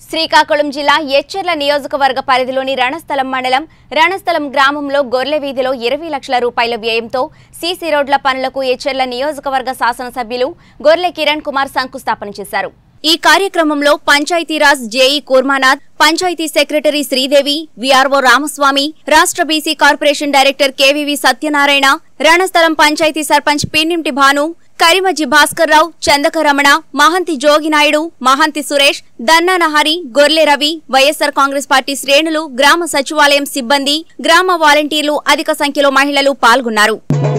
శ్రీకాకుళం జిల్లా ఎచ్చెర్ల నియోజకవర్గ పరిధిలోని రణస్థలం మండలం రణస్థలం గ్రామంలో గొర్లె వీధిలో ఇరవై లక్షల రూపాయల వ్యయంతో సీసీ రోడ్ల పనులకు ఎచ్చెర్ల నియోజకవర్గ శాసనసభ్యులు గొర్లె కిరణ్ కుమార్ శంకుస్థాపన చేశారు ఈ కార్యక్రమంలో Panchayati Raj JE Kurmanath panchayat secretary Sridevi VRO Ramaswamy రాష్ట్ర BC corporation director KVV Satyanarayana Ranasthalam panchayat sarpanch Pinninti Bhanu Karimajji Bhaskar Rao Chandakaramana Mahanti Joginaidu Mahanti Suresh Dannanahari Gorle Ravi YSR Congress party శ్రేణులు గ్రామ సచివాలయం సిబ్బంది గ్రామ వాలంటీర్లు అధిక సంఖ్యలో మహిళలు పాల్గొన్నారు